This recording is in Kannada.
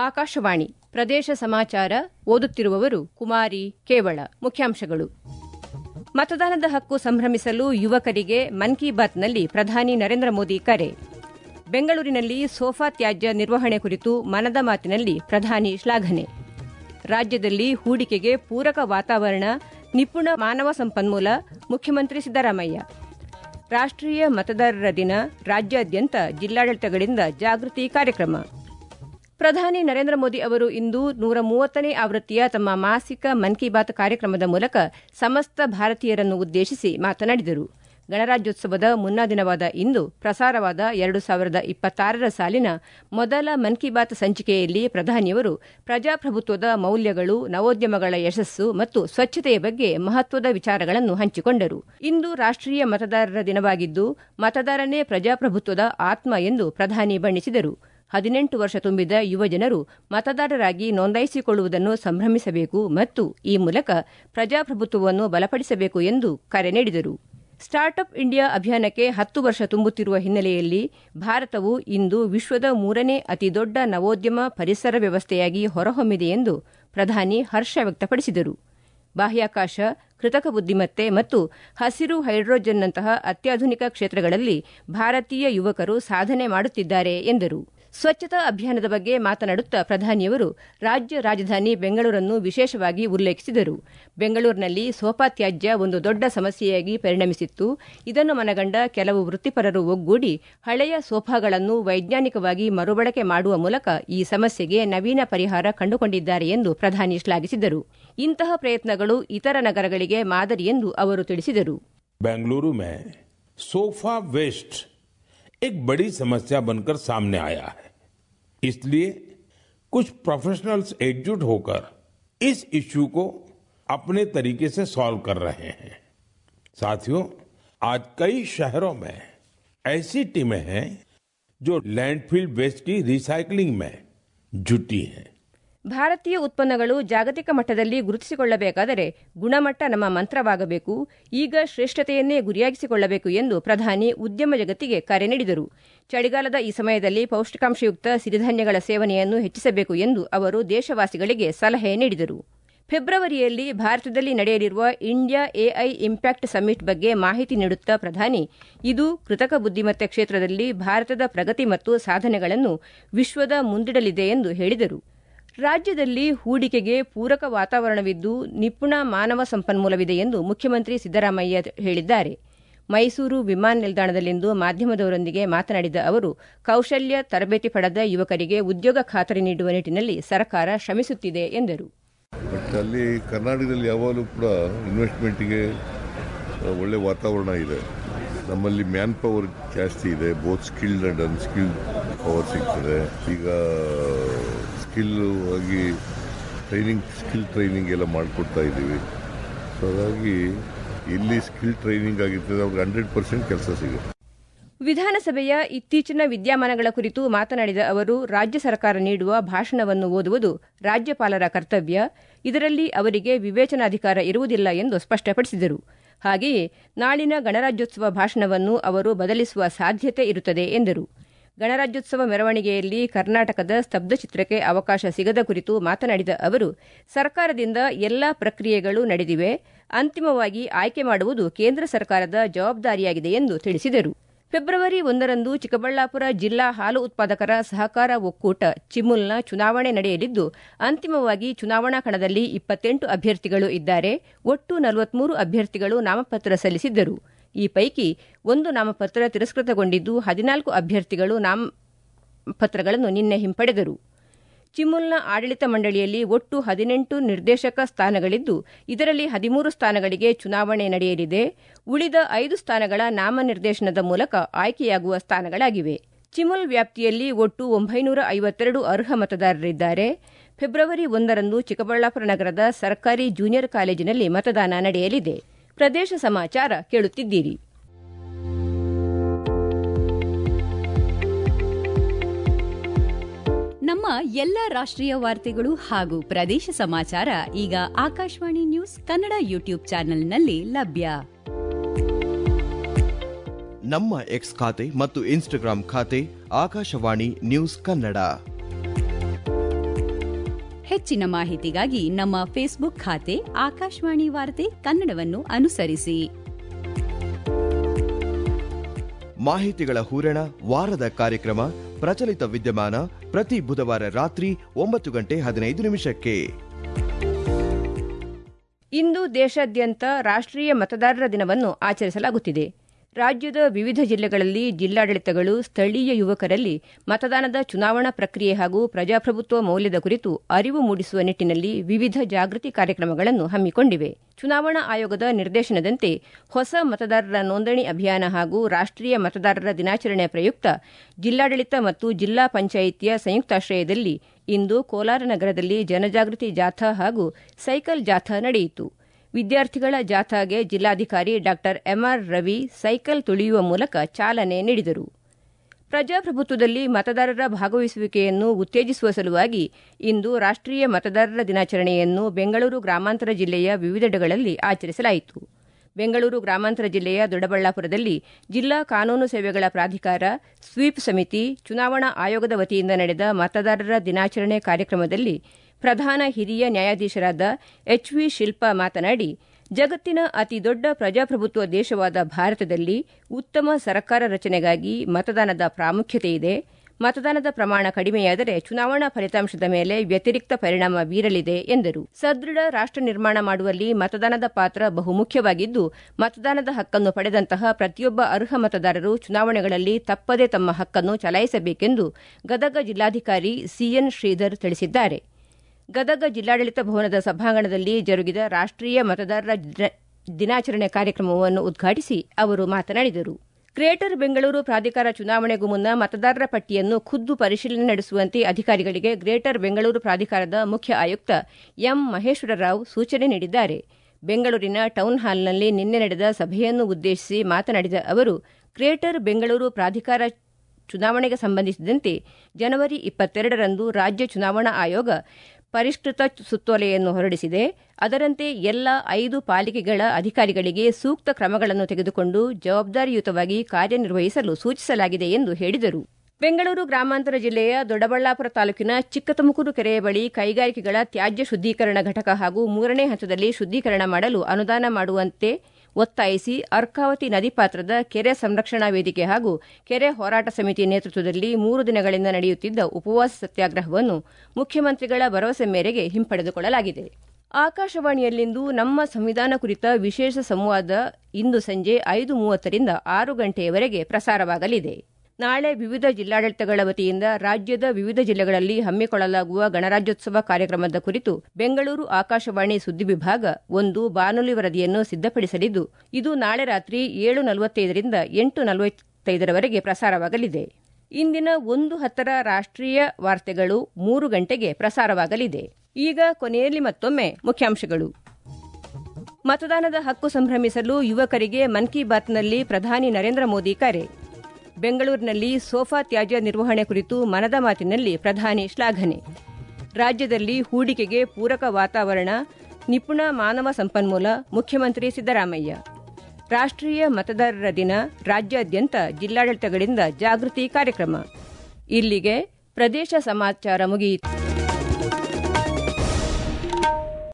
ಆಕಾಶವಾಣಿ ಪ್ರದೇಶ ಸಮಾಚಾರ ಓದುತ್ತಿರುವವರು ಕುಮಾರಿ ಕೇವಳ ಮುಖ್ಯಾಂಶಗಳು ಮತದಾನದ ಹಕ್ಕು ಸಂಭ್ರಮಿಸಲು ಯುವಕರಿಗೆ ಮನ್ ಕಿ ಬಾತ್ನಲ್ಲಿ ಪ್ರಧಾನಿ ನರೇಂದ್ರ ಮೋದಿ ಕರೆ ಬೆಂಗಳೂರಿನಲ್ಲಿ ಸೋಫಾ ತ್ಯಾಜ್ಯ ನಿರ್ವಹಣೆ ಕುರಿತು ಮನದ ಮಾತಿನಲ್ಲಿ ಪ್ರಧಾನಿ ಶ್ಲಾಘನೆ ರಾಜ್ಯದಲ್ಲಿ ಹೂಡಿಕೆಗೆ ಪೂರಕ ವಾತಾವರಣ ನಿಪುಣ ಮಾನವ ಸಂಪನ್ಮೂಲ ಮುಖ್ಯಮಂತ್ರಿ ಸಿದ್ದರಾಮಯ್ಯ ರಾಷ್ಟ್ರೀಯ ಮತದಾರರ ದಿನ ರಾಜ್ಯಾದ್ಯಂತ ಜಿಲ್ಲಾಡಳಿತಗಳಿಂದ ಜಾಗೃತಿ ಕಾರ್ಯಕ್ರಮ ಪ್ರಧಾನಿ ನರೇಂದ್ರ ಮೋದಿ ಅವರು ಇಂದು ನೂರ ಮೂವತ್ತನೇ ಆವೃತ್ತಿಯ ತಮ್ಮ ಮಾಸಿಕ ಮನ್ ಕಿ ಬಾತ್ ಕಾರ್ಯಕ್ರಮದ ಮೂಲಕ ಸಮಸ್ತ ಭಾರತೀಯರನ್ನು ಉದ್ದೇಶಿಸಿ ಮಾತನಾಡಿದರು ಗಣರಾಜ್ಯೋತ್ಸವದ ಮುನ್ನಾ ದಿನವಾದ ಇಂದು ಪ್ರಸಾರವಾದ ಎರಡು ಸಾವಿರದ ಇಪ್ಪತ್ತಾರರ ಸಾಲಿನ ಮೊದಲ ಮನ್ ಕಿ ಬಾತ್ ಸಂಚಿಕೆಯಲ್ಲಿ ಪ್ರಧಾನಿಯವರು ಪ್ರಜಾಪ್ರಭುತ್ವದ ಮೌಲ್ಯಗಳು ನವೋದ್ಯಮಗಳ ಯಶಸ್ಸು ಮತ್ತು ಸ್ವಚ್ಛತೆಯ ಬಗ್ಗೆ ಮಹತ್ವದ ವಿಚಾರಗಳನ್ನು ಹಂಚಿಕೊಂಡರು ಇಂದು ರಾಷ್ಟ್ರೀಯ ಮತದಾರರ ದಿನವಾಗಿದ್ದು ಮತದಾರನೇ ಪ್ರಜಾಪ್ರಭುತ್ವದ ಆತ್ಮ ಎಂದು ಪ್ರಧಾನಿ ಬಣ್ಣಿಸಿದರು ಹದಿನೆಂಟು ವರ್ಷ ತುಂಬಿದ ಯುವಜನರು ಮತದಾರರಾಗಿ ನೋಂದಾಯಿಸಿಕೊಳ್ಳುವುದನ್ನು ಸಂಭ್ರಮಿಸಬೇಕು ಮತ್ತು ಈ ಮೂಲಕ ಪ್ರಜಾಪ್ರಭುತ್ವವನ್ನು ಬಲಪಡಿಸಬೇಕು ಎಂದು ಕರೆ ನೀಡಿದರು ಸ್ಟಾರ್ಟ್ ಅಪ್ ಇಂಡಿಯಾ ಅಭಿಯಾನಕ್ಕೆ ಹತ್ತು ವರ್ಷ ತುಂಬುತ್ತಿರುವ ಹಿನ್ನೆಲೆಯಲ್ಲಿ ಭಾರತವು ಇಂದು ವಿಶ್ವದ ಮೂರನೇ ಅತಿದೊಡ್ಡ ನವೋದ್ಯಮ ಪರಿಸರ ವ್ಯವಸ್ಥೆಯಾಗಿ ಹೊರಹೊಮ್ಮಿದೆ ಎಂದು ಪ್ರಧಾನಿ ಹರ್ಷ ವ್ಯಕ್ತಪಡಿಸಿದರು ಬಾಹ್ಯಾಕಾಶ ಕೃತಕ ಬುದ್ದಿಮತ್ತೆ ಮತ್ತು ಹಸಿರು ಹೈಡ್ರೋಜನ್ನಂತಹ ಅತ್ಯಾಧುನಿಕ ಕ್ಷೇತ್ರಗಳಲ್ಲಿ ಭಾರತೀಯ ಯುವಕರು ಸಾಧನೆ ಮಾಡುತ್ತಿದ್ದಾರೆ ಎಂದರು ಸ್ವಚ್ಛತಾ ಅಭಿಯಾನದ ಬಗ್ಗೆ ಮಾತನಾಡುತ್ತಾ ಪ್ರಧಾನಿಯವರು ರಾಜ್ಯ ರಾಜಧಾನಿ ಬೆಂಗಳೂರನ್ನು ವಿಶೇಷವಾಗಿ ಉಲ್ಲೇಖಿಸಿದರು ಬೆಂಗಳೂರಿನಲ್ಲಿ ಸೋಫಾ ತ್ಯಾಜ್ಯ ಒಂದು ದೊಡ್ಡ ಸಮಸ್ಯೆಯಾಗಿ ಪರಿಣಮಿಸಿತ್ತು ಇದನ್ನು ಮನಗಂಡ ಕೆಲವು ವೃತ್ತಿಪರರು ಒಗ್ಗೂಡಿ ಹಳೆಯ ಸೋಫಾಗಳನ್ನು ವೈಜ್ಞಾನಿಕವಾಗಿ ಮರುಬಳಕೆ ಮಾಡುವ ಮೂಲಕ ಈ ಸಮಸ್ಯೆಗೆ ನವೀನ ಪರಿಹಾರ ಕಂಡುಕೊಂಡಿದ್ದಾರೆ ಎಂದು ಪ್ರಧಾನಿ ಶ್ಲಾಘಿಸಿದರು ಇಂತಹ ಪ್ರಯತ್ನಗಳು ಇತರ ನಗರಗಳಿಗೆ ಮಾದರಿ ಎಂದು ಅವರು ತಿಳಿಸಿದರು बेंगलुरु में सोफा वेस्ट एक बड़ी समस्या बनकर सामने आया है इसलिए कुछ प्रोफेशनल्स एकजुट होकर इस इश्यू को अपने तरीके से सॉल्व कर रहे हैं साथियों आज कई शहरों में ऐसी टीमें हैं जो लैंडफिल वेस्ट की रिसाइकलिंग में जुटी हैं ಭಾರತೀಯ ಉತ್ಪನ್ನಗಳು ಜಾಗತಿಕ ಮಟ್ಟದಲ್ಲಿ ಗುರುತಿಸಿಕೊಳ್ಳಬೇಕಾದರೆ ಗುಣಮಟ್ಟ ನಮ್ಮ ಮಂತ್ರವಾಗಬೇಕು ಈಗ ಶ್ರೇಷ್ಠತೆಯನ್ನೇ ಗುರಿಯಾಗಿಸಿಕೊಳ್ಳಬೇಕು ಎಂದು ಪ್ರಧಾನಿ ಉದ್ಯಮ ಜಗತ್ತಿಗೆ ಕರೆ ನೀಡಿದರು ಚಳಿಗಾಲದ ಈ ಸಮಯದಲ್ಲಿ ಪೌಷ್ಟಿಕಾಂಶಯುಕ್ತ ಸಿರಿಧಾನ್ಯಗಳ ಸೇವನೆಯನ್ನು ಹೆಚ್ಚಿಸಬೇಕು ಎಂದು ಅವರು ದೇಶವಾಸಿಗಳಿಗೆ ಸಲಹೆ ನೀಡಿದರು ಫೆಬ್ರವರಿಯಲ್ಲಿ ಭಾರತದಲ್ಲಿ ನಡೆಯಲಿರುವ ಇಂಡಿಯಾ ಎಐ ಇಂಪ್ಯಾಕ್ಟ್ ಸಮ್ಮಿಟ್ ಬಗ್ಗೆ ಮಾಹಿತಿ ನೀಡುತ್ತಾ ಪ್ರಧಾನಿ ಇದು ಕೃತಕ ಬುದ್ದಿಮತ್ತೆ ಕ್ಷೇತ್ರದಲ್ಲಿ ಭಾರತದ ಪ್ರಗತಿ ಮತ್ತು ಸಾಧನೆಗಳನ್ನು ವಿಶ್ವದ ಮುಂದಿಡಲಿದೆ ಎಂದು ಹೇಳಿದರು ರಾಜ್ಯದಲ್ಲಿ ಹೂಡಿಕೆಗೆ ಪೂರಕ ವಾತಾವರಣವಿದ್ದು ನಿಪುಣ ಮಾನವ ಸಂಪನ್ಮೂಲವಿದೆ ಎಂದು ಮುಖ್ಯಮಂತ್ರಿ ಸಿದ್ದರಾಮಯ್ಯ ಹೇಳಿದ್ದಾರೆ ಮೈಸೂರು ವಿಮಾನ ನಿಲ್ದಾಣದಲ್ಲಿಂದು ಮಾಧ್ಯಮದವರೊಂದಿಗೆ ಮಾತನಾಡಿದ ಅವರು ಕೌಶಲ್ಯ ತರಬೇತಿ ಪಡೆದ ಯುವಕರಿಗೆ ಉದ್ಯೋಗ ಖಾತರಿ ನೀಡುವ ನಿಟ್ಟಿನಲ್ಲಿ ಸರ್ಕಾರ ಶ್ರಮಿಸುತ್ತಿದೆ ಎಂದರು ಬಟ್ ಅಲ್ಲಿ ಕರ್ನಾಟಕದಲ್ಲಿ ಯಾವಾಗಲೂ ಕೂಡ ಇನ್ವೆಸ್ಟ್ಮೆಂಟಿಗೆ ಒಳ್ಳೆ ವಾತಾವರಣ ಇದೆ ನಮ್ಮಲ್ಲಿ ಮ್ಯಾನ್ ಪವರ್ ಜಾಸ್ತಿ ಇದೆ both skilled and unskilled power ಸಿಗ್ತದೆ ಈಗ ಸ್ಕಿಲ್ ಆಗಿ ಟ್ರೈನಿಂಗ್ ಸ್ಕಿಲ್ ಟ್ರೈನಿಂಗ್ ಎಲ್ಲ ಮಾಡಿಕೊಡ್ತಾ ಇದ್ದೀವಿ ಸೊ ಹಾಗಾಗಿ ಎಲ್ಲಿ ಸ್ಕಿಲ್ ಟ್ರೈನಿಂಗ್ ಆಗಿರ್ತದೆ ಅವ್ರಿಗೆ ಹಂಡ್ರೆಡ್ ಪರ್ಸೆಂಟ್ ಕೆಲಸ ಸಿಗುತ್ತೆ ವಿಧಾನಸಭೆಯ ಇತ್ತೀಚಿನ ವಿದ್ಯಮಾನಗಳ ಕುರಿತು ಮಾತನಾಡಿದ ಅವರು ರಾಜ್ಯ ಸರ್ಕಾರ ನೀಡುವ ಭಾಷಣವನ್ನು ಓದುವುದು ರಾಜ್ಯಪಾಲರ ಕರ್ತವ್ಯ ಇದರಲ್ಲಿ ಅವರಿಗೆ ವಿವೇಚನಾಧಿಕಾರ ಇರುವುದಿಲ್ಲ ಎಂದು ಸ್ಪಷ್ಟಪಡಿಸಿದರು ಹಾಗೆಯೇ ನಾಳಿನ ಗಣರಾಜ್ಯೋತ್ಸವ ಭಾಷಣವನ್ನು ಅವರು ಬದಲಿಸುವ ಸಾಧ್ಯತೆ ಇರುತ್ತದೆ ಎಂದರು ಗಣರಾಜ್ಯೋತ್ಸವ ಮೆರವಣಿಗೆಯಲ್ಲಿ ಕರ್ನಾಟಕದ ಸ್ತಬ್ಧಚಿತ್ರಕ್ಕೆ ಅವಕಾಶ ಸಿಗದ ಕುರಿತು ಮಾತನಾಡಿದ ಅವರು ಸರ್ಕಾರದಿಂದ ಎಲ್ಲಾ ಪ್ರಕ್ರಿಯೆಗಳು ನಡೆದಿವೆ ಅಂತಿಮವಾಗಿ ಆಯ್ಕೆ ಮಾಡುವುದು ಕೇಂದ್ರ ಸರ್ಕಾರದ ಜವಾಬ್ದಾರಿಯಾಗಿದೆ ಎಂದು ತಿಳಿಸಿದರು ಫೆಬ್ರವರಿ ಒಂದರಂದು ಚಿಕ್ಕಬಳ್ಳಾಪುರ ಜಿಲ್ಲಾ ಹಾಲು ಉತ್ಪಾದಕರ ಸಹಕಾರ ಒಕ್ಕೂಟ ಚಿಮುಲ್ನ ಚುನಾವಣೆ ನಡೆಯಲಿದ್ದು ಅಂತಿಮವಾಗಿ ಚುನಾವಣಾ ಕಣದಲ್ಲಿ ಇಪ್ಪತ್ತೆಂಟು ಅಭ್ಯರ್ಥಿಗಳು ಇದ್ದಾರೆ ಒಟ್ಟು ನಲವತ್ಮೂರು ಅಭ್ಯರ್ಥಿಗಳು ನಾಮಪತ್ರ ಸಲ್ಲಿಸಿದ್ದರು ಈ ಪೈಕಿ ಒಂದು ನಾಮಪತ್ರ ತಿರಸ್ಕೃತಗೊಂಡಿದ್ದು ಹದಿನಾಲ್ಕು ಅಭ್ಯರ್ಥಿಗಳು ನಾಮಪತ್ರಗಳನ್ನು ನಿನ್ನೆ ಹಿಂಪಡೆದರು ಚಿಮುಲ್ನ ಆಡಳಿತ ಮಂಡಳಿಯಲ್ಲಿ ಒಟ್ಟು ಹದಿನೆಂಟು ನಿರ್ದೇಶಕ ಸ್ಥಾನಗಳಿದ್ದು ಇದರಲ್ಲಿ ಹದಿಮೂರು ಸ್ಥಾನಗಳಿಗೆ ಚುನಾವಣೆ ನಡೆಯಲಿದೆ ಉಳಿದ ಐದು ಸ್ಥಾನಗಳ ನಾಮನಿರ್ದೇಶನದ ಮೂಲಕ ಆಯ್ಕೆಯಾಗುವ ಸ್ಥಾನಗಳಾಗಿವೆ ಚಿಮುಲ್ ವ್ಯಾಪ್ತಿಯಲ್ಲಿ ಒಟ್ಟು ಒಂಬೈನೂರ ಐವತ್ತೆರಡು ಅರ್ಹ ಮತದಾರರಿದ್ದಾರೆ ಫೆಬ್ರವರಿ ಒಂದರಂದು ಚಿಕ್ಕಬಳ್ಳಾಪುರ ನಗರದ ಸರ್ಕಾರಿ ಜೂನಿಯರ್ ಕಾಲೇಜಿನಲ್ಲಿ ಮತದಾನ ನಡೆಯಲಿದೆ ಪ್ರದೇಶ ಸಮಾಚಾರ ಕೇಳುತ್ತಿದ್ದೀರಿ ನಮ್ಮ ಎಲ್ಲ ರಾಷ್ಟ್ರೀಯ ವಾರ್ತೆಗಳು ಹಾಗೂ ಪ್ರದೇಶ ಸಮಾಚಾರ ಈಗ ಆಕಾಶವಾಣಿ ನ್ಯೂಸ್ ಕನ್ನಡ ಯೂಟ್ಯೂಬ್ ಚಾನೆಲ್ನಲ್ಲಿ ಲಭ್ಯ ನಮ್ಮ ಎಕ್ಸ್ ಖಾತೆ ಮತ್ತು ಇನ್ಸ್ಟಾಗ್ರಾಂ ಖಾತೆ ಆಕಾಶವಾಣಿ ನ್ಯೂಸ್ ಕನ್ನಡ ಹೆಚ್ಚಿನ ಮಾಹಿತಿಗಾಗಿ ನಮ್ಮ ಫೇಸ್ಬುಕ್ ಖಾತೆ ಆಕಾಶವಾಣಿ ವಾರ್ತೆ ಕನ್ನಡವನ್ನು ಅನುಸರಿಸಿ ಮಾಹಿತಿಗಳ ಹೂರಣ ವಾರದ ಕಾರ್ಯಕ್ರಮ ಪ್ರಚಲಿತ ವಿದ್ಯಮಾನ ಪ್ರತಿ ಬುಧವಾರ ರಾತ್ರಿ ಒಂಬತ್ತು ಗಂಟೆ ಹದಿನೈದು ನಿಮಿಷಕ್ಕೆ ಇಂದು ದೇಶಾದ್ಯಂತ ರಾಷ್ಟ್ರೀಯ ಮತದಾರರ ದಿನವನ್ನು ಆಚರಿಸಲಾಗುತ್ತಿದೆ ರಾಜ್ಯದ ವಿವಿಧ ಜಿಲ್ಲೆಗಳಲ್ಲಿ ಜಿಲ್ಲಾಡಳಿತಗಳು ಸ್ಥಳೀಯ ಯುವಕರಲ್ಲಿ ಮತದಾನದ ಚುನಾವಣಾ ಪ್ರಕ್ರಿಯೆ ಹಾಗೂ ಪ್ರಜಾಪ್ರಭುತ್ವ ಮೌಲ್ಯದ ಕುರಿತು ಅರಿವು ಮೂಡಿಸುವ ನಿಟ್ಟಿನಲ್ಲಿ ವಿವಿಧ ಜಾಗೃತಿ ಕಾರ್ಯಕ್ರಮಗಳನ್ನು ಹಮ್ಮಿಕೊಂಡಿವೆ ಚುನಾವಣಾ ಆಯೋಗದ ನಿರ್ದೇಶನದಂತೆ ಹೊಸ ಮತದಾರರ ನೋಂದಣಿ ಅಭಿಯಾನ ಹಾಗೂ ರಾಷ್ಟ್ರೀಯ ಮತದಾರರ ದಿನಾಚರಣೆ ಪ್ರಯುಕ್ತ ಜಿಲ್ಲಾಡಳಿತ ಮತ್ತು ಜಿಲ್ಲಾ ಪಂಚಾಯಿತಿಯ ಸಂಯುಕ್ತಾಶ್ರಯದಲ್ಲಿ ಇಂದು ಕೋಲಾರ ನಗರದಲ್ಲಿ ಜನಜಾಗೃತಿ ಜಾಥಾ ಹಾಗೂ ಸೈಕಲ್ ಜಾಥಾ ನಡೆಯಿತು ವಿದ್ಯಾರ್ಥಿಗಳ ಜಾಥಾಗೆ ಜಿಲ್ಲಾಧಿಕಾರಿ ಡಾ ಎಂಆರ್ ರವಿ ಸೈಕಲ್ ತುಳಿಯುವ ಮೂಲಕ ಚಾಲನೆ ನೀಡಿದರು ಪ್ರಜಾಪ್ರಭುತ್ವದಲ್ಲಿ ಮತದಾರರ ಭಾಗವಹಿಸುವಿಕೆಯನ್ನು ಉತ್ತೇಜಿಸುವ ಸಲುವಾಗಿ ಇಂದು ರಾಷ್ಟ್ರೀಯ ಮತದಾರರ ದಿನಾಚರಣೆಯನ್ನು ಬೆಂಗಳೂರು ಗ್ರಾಮಾಂತರ ಜಿಲ್ಲೆಯ ವಿವಿಧೆಡೆಗಳಲ್ಲಿ ಆಚರಿಸಲಾಯಿತು ಬೆಂಗಳೂರು ಗ್ರಾಮಾಂತರ ಜಿಲ್ಲೆಯ ದೊಡ್ಡಬಳ್ಳಾಪುರದಲ್ಲಿ ಜಿಲ್ಲಾ ಕಾನೂನು ಸೇವೆಗಳ ಪ್ರಾಧಿಕಾರ ಸ್ವೀಪ್ ಸಮಿತಿ ಚುನಾವಣಾ ಆಯೋಗದ ವತಿಯಿಂದ ನಡೆದ ಮತದಾರರ ದಿನಾಚರಣೆ ಕಾರ್ಯಕ್ರಮದಲ್ಲಿ ಪ್ರಧಾನ ಹಿರಿಯ ನ್ಯಾಯಾಧೀಶರಾದ ಎಚ್ ವಿ ಶಿಲ್ಪಾ ಮಾತನಾಡಿ ಜಗತ್ತಿನ ಅತಿ ದೊಡ್ಡ ಪ್ರಜಾಪ್ರಭುತ್ವ ದೇಶವಾದ ಭಾರತದಲ್ಲಿ ಉತ್ತಮ ಸರ್ಕಾರ ರಚನೆಗಾಗಿ ಮತದಾನದ ಪ್ರಾಮುಖ್ಯತೆ ಇದೆ ಮತದಾನದ ಪ್ರಮಾಣ ಕಡಿಮೆಯಾದರೆ ಚುನಾವಣಾ ಫಲಿತಾಂಶದ ಮೇಲೆ ವ್ಯತಿರಿಕ್ತ ಪರಿಣಾಮ ಬೀರಲಿದೆ ಎಂದರು ಸದೃಢ ರಾಷ್ಟ್ರ ನಿರ್ಮಾಣ ಮಾಡುವಲ್ಲಿ ಮತದಾನದ ಪಾತ್ರ ಬಹುಮುಖ್ಯವಾಗಿದ್ದು ಮತದಾನದ ಹಕ್ಕನ್ನು ಪಡೆದಂತಹ ಪ್ರತಿಯೊಬ್ಬ ಅರ್ಹ ಮತದಾರರು ಚುನಾವಣೆಗಳಲ್ಲಿ ತಪ್ಪದೇ ತಮ್ಮ ಹಕ್ಕನ್ನು ಚಲಾಯಿಸಬೇಕೆಂದು ಗದಗ ಜಿಲ್ಲಾಧಿಕಾರಿ ಸಿಎನ್ ಶ್ರೀಧರ್ ತಿಳಿಸಿದ್ದಾರೆ ಗದಗ ಜಿಲ್ಲಾಡಳಿತ ಭವನದ ಸಭಾಂಗಣದಲ್ಲಿ ಜರುಗಿದ ರಾಷ್ಟ್ರೀಯ ಮತದಾರರ ದಿನಾಚರಣೆ ಕಾರ್ಯಕ್ರಮವನ್ನು ಉದ್ಘಾಟಿಸಿ ಅವರು ಮಾತನಾಡಿದರು ಗ್ರೇಟರ್ ಬೆಂಗಳೂರು ಪ್ರಾಧಿಕಾರ ಚುನಾವಣೆಗೂ ಮುನ್ನ ಮತದಾರರ ಪಟ್ಟಿಯನ್ನು ಖುದ್ದು ಪರಿಶೀಲನೆ ನಡೆಸುವಂತೆ ಅಧಿಕಾರಿಗಳಿಗೆ ಗ್ರೇಟರ್ ಬೆಂಗಳೂರು ಪ್ರಾಧಿಕಾರದ ಮುಖ್ಯ ಆಯುಕ್ತ ಎಂ ಮಹೇಶ್ವರರಾವ್ ಸೂಚನೆ ನೀಡಿದ್ದಾರೆ ಬೆಂಗಳೂರಿನ ಟೌನ್ ಹಾಲ್ನಲ್ಲಿ ನಿನ್ನೆ ನಡೆದ ಸಭೆಯನ್ನು ಉದ್ದೇಶಿಸಿ ಮಾತನಾಡಿದ ಅವರು ಗ್ರೇಟರ್ ಬೆಂಗಳೂರು ಪ್ರಾಧಿಕಾರ ಚುನಾವಣೆಗೆ ಸಂಬಂಧಿಸಿದಂತೆ ಜನವರಿ ಇಪ್ಪತ್ತೆರಡರಂದು ರಾಜ್ಯ ಚುನಾವಣಾ ಆಯೋಗ ಪರಿಷ್ಕೃತ ಸುತ್ತೋಲೆಯನ್ನು ಹೊರಡಿಸಿದೆ ಅದರಂತೆ ಎಲ್ಲ ಐದು ಪಾಲಿಕೆಗಳ ಅಧಿಕಾರಿಗಳಿಗೆ ಸೂಕ್ತ ಕ್ರಮಗಳನ್ನು ತೆಗೆದುಕೊಂಡು ಜವಾಬ್ದಾರಿಯುತವಾಗಿ ಕಾರ್ಯನಿರ್ವಹಿಸಲು ಸೂಚಿಸಲಾಗಿದೆ ಎಂದು ಹೇಳಿದರು ಬೆಂಗಳೂರು ಗ್ರಾಮಾಂತರ ಜಿಲ್ಲೆಯ ದೊಡ್ಡಬಳ್ಳಾಪುರ ತಾಲೂಕಿನ ಚಿಕ್ಕತಮಕೂರು ಕೆರೆಯ ಬಳಿ ಕೈಗಾರಿಕೆಗಳ ತ್ಯಾಜ್ಯ ಶುದ್ದೀಕರಣ ಘಟಕ ಹಾಗೂ ಮೂರನೇ ಹಂತದಲ್ಲಿ ಶುದ್ದೀಕರಣ ಮಾಡಲು ಅನುದಾನ ಮಾಡುವಂತೆ ಒತ್ತಾಯಿಸಿ ಅರ್ಕಾವತಿ ನದಿ ಪಾತ್ರದ ಕೆರೆ ಸಂರಕ್ಷಣಾ ವೇದಿಕೆ ಹಾಗೂ ಕೆರೆ ಹೋರಾಟ ಸಮಿತಿ ನೇತೃತ್ವದಲ್ಲಿ ಮೂರು ದಿನಗಳಿಂದ ನಡೆಯುತ್ತಿದ್ದ ಉಪವಾಸ ಸತ್ಯಾಗ್ರಹವನ್ನು ಮುಖ್ಯಮಂತ್ರಿಗಳ ಭರವಸೆ ಮೇರೆಗೆ ಹಿಂಪಡೆದುಕೊಳ್ಳಲಾಗಿದೆ ಆಕಾಶವಾಣಿಯಲ್ಲಿಂದು ನಮ್ಮ ಸಂವಿಧಾನ ಕುರಿತ ವಿಶೇಷ ಸಂವಾದ ಇಂದು ಸಂಜೆ ಐದು ಮೂವತ್ತರಿಂದ ಆರು ಗಂಟೆಯವರೆಗೆ ಪ್ರಸಾರವಾಗಲಿದೆ ನಾಳೆ ವಿವಿಧ ಜಿಲ್ಲಾಡಳಿತಗಳ ವತಿಯಿಂದ ರಾಜ್ಯದ ವಿವಿಧ ಜಿಲ್ಲೆಗಳಲ್ಲಿ ಹಮ್ಮಿಕೊಳ್ಳಲಾಗುವ ಗಣರಾಜ್ಯೋತ್ಸವ ಕಾರ್ಯಕ್ರಮದ ಕುರಿತು ಬೆಂಗಳೂರು ಆಕಾಶವಾಣಿ ಸುದ್ದಿ ವಿಭಾಗ ಒಂದು ಬಾನುಲಿ ವರದಿಯನ್ನು ಸಿದ್ದಪಡಿಸಲಿದ್ದು ಇದು ನಾಳೆ ರಾತ್ರಿ ಏಳು ನಲವತ್ತೈದರಿಂದ ಎಂಟು ನಲವತ್ತೈದರವರೆಗೆ ಪ್ರಸಾರವಾಗಲಿದೆ ಇಂದಿನ ಒಂದು ಹತ್ತರ ರಾಷ್ಟ್ರೀಯ ವಾರ್ತೆಗಳು ಮೂರು ಗಂಟೆಗೆ ಪ್ರಸಾರವಾಗಲಿದೆ ಈಗ ಕೊನೆಯಲ್ಲಿ ಮತ್ತೊಮ್ಮೆ ಮುಖ್ಯಾಂಶಗಳು ಮತದಾನದ ಹಕ್ಕು ಸಂಭ್ರಮಿಸಲು ಯುವಕರಿಗೆ ಮನ್ ಕಿ ಬಾತ್ನಲ್ಲಿ ಪ್ರಧಾನಿ ನರೇಂದ್ರ ಮೋದಿ ಕರೆ ಬೆಂಗಳೂರಿನಲ್ಲಿ ಸೋಫಾ ತ್ಯಾಜ್ಯ ನಿರ್ವಹಣೆ ಕುರಿತು ಮನದ ಮಾತಿನಲ್ಲಿ ಪ್ರಧಾನಿ ಶ್ಲಾಘನೆ ರಾಜ್ಯದಲ್ಲಿ ಹೂಡಿಕೆಗೆ ಪೂರಕ ವಾತಾವರಣ ನಿಪುಣ ಮಾನವ ಸಂಪನ್ಮೂಲ ಮುಖ್ಯಮಂತ್ರಿ ಸಿದ್ದರಾಮಯ್ಯ ರಾಷ್ಟ್ರೀಯ ಮತದಾರರ ದಿನ ರಾಜ್ಯಾದ್ಯಂತ ಜಿಲ್ಲಾಡಳಿತಗಳಿಂದ ಜಾಗೃತಿ ಕಾರ್ಯಕ್ರಮ ಇಲ್ಲಿಗೆ ಪ್ರದೇಶ ಸಮಾಚಾರ ಮುಗಿಯಿತು